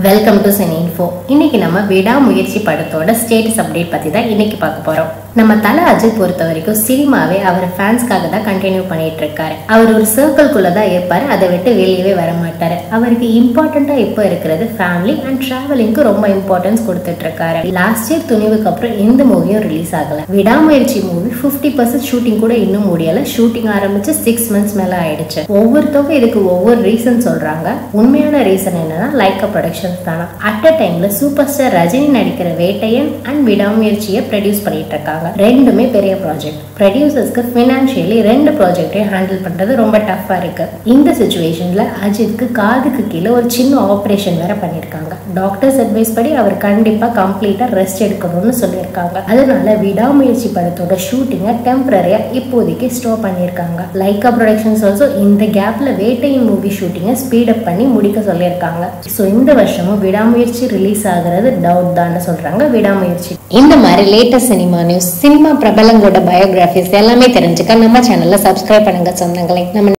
welcome to cine info இன்னைக்கு நம்ம விடாமுயற்சி படத்தோட ஸ்டேட்டஸ் அப்டேட் பத்தி தான் இன்னைக்கு பார்க்க போறோம் நம்ம தல அஜித் பொறுத்த வரைக்கும் சினிமாவே அவர் ஃபேன்ஸ்க்காக தான் கண்டினியூ பண்ணிட்டு இருக்காரு அவர் ஒரு சர்க்கிள்குள்ள தான் இருப்பாரு அதை விட்டு வெளியவே வர மாட்டாரு அவருக்கு இம்பார்ட்டண்டா இப்போ இருக்கிறது ஃபேமிலி அண்ட் டிராவலிங்க்கு ரொம்ப இம்பார்ட்டன்ஸ் கொடுத்துட்டு இருக்காரு லாஸ்ட் இயர் துணிவுக்கு அப்புறம் எந்த மூவியும் ரிலீஸ் ஆகல விடாமுயற்சி மூவி ஃபிஃப்டி பர்சன்ட் ஷூட்டிங் கூட இன்னும் முடியல ஷூட்டிங் ஆரம்பிச்சு சிக்ஸ் மந்த்ஸ் மேல ஆயிடுச்சு ஒவ்வொருத்தவங்க இதுக்கு ஒவ்வொரு ரீசன் சொல்றாங்க உண்மையான ரீசன் என்னன்னா லைக்கா ப்ரொடக்ஷன்ஸ் தானா அட் அ டைம்ல சூப்பர் ஸ்டார் ரஜினி நடிக்கிற வேட்டையன் அண்ட் விடாமுயற்சியை ப்ரொடியூஸ் பண்ணிட்டு இருக்காங்க ரெண்டுமே பெரிய ப்ராஜெக்ட் ப்ரொடியூசர்ஸ்க்கு ஃபினான்ஷியலி ரெண்டு ப்ராஜெக்டையும் ஹேண்டில் பண்றது ரொம்ப டஃப்பா இருக்கு இந்த சுச்சுவேஷன்ல அஜித்க்கு காதுக்கு கீழே ஒரு சின்ன ஆபரேஷன் வேற பண்ணிருக்காங்க டாக்டர்ஸ் அட்வைஸ் படி அவர் கண்டிப்பா கம்ப்ளீட்டா ரெஸ்ட் எடுக்கணும்னு சொல்லியிருக்காங்க அதனால விடாமுயற்சி படத்தோட ஷூட்டிங்கை டெம்பரரியா இப்போதைக்கு ஸ்டாப் பண்ணியிருக்காங்க லைக்கா ப்ரொடக்ஷன்ஸ் ஆல்சோ இந்த கேப்ல வேட்டையின் மூவி ஷூட்டிங்கை ஸ்பீட் அப் பண்ணி முடிக்க சொல்லியிருக்காங்க ஸோ இந்த வருஷமும் விடாமுயற்சி ரிலீஸ் ஆகுறது டவுட் தான் சொல்றாங்க விடாமுயற்சி இந்த மாதிரி லேட்டஸ்ட் சினிமா நியூஸ் சினிமா பிரபலங்களோட பயோகிராஃபிஸ் எல்லாமே தெரிஞ்சுக்க நம்ம சேனல்ல சப்ஸ்கிரைப் பண்ணுங்க சொந்தங்களை நம்ம